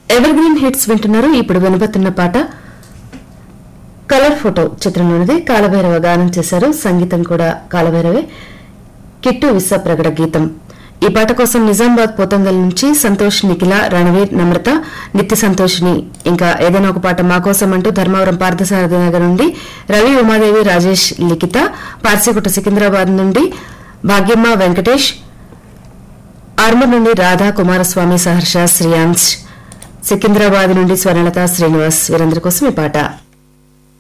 ever green hits వింటున్నారు ఇప్పుడు వినబోతున్న పాట కలర్ ఫోటో చిత్రంలోనిది కాలభైరవ గానం చేశారు సంగీతం కూడా కాలభైరవే కిట్టు విశ్వప్రగడ గీతం ఈ పాట కోసం నిజామాబాద్ పోతంగల్ నుంచి సంతోష్ నిఖిల రణవీర్ నమ్రత నిత్య సంతోష్ని ఇంకా ఏదైనా ఒక పాట మా కోసం అంటూ ధర్మవరం పార్థసారథి నగర్ నుండి రవి ఉమాదేవి రాజేష్ లిఖిత పార్సిగుట్ట సికింద్రాబాద్ నుండి భాగ్యమ్మ వెంకటేష్ ఆర్మూర్ నుండి రాధా కుమారస్వామి సహర్ష శ్రీయాంశ్ సికింద్రాబాద్ నుండి స్వర్ణలత శ్రీనివాస్ వీరందరి కోసం ఈ పాట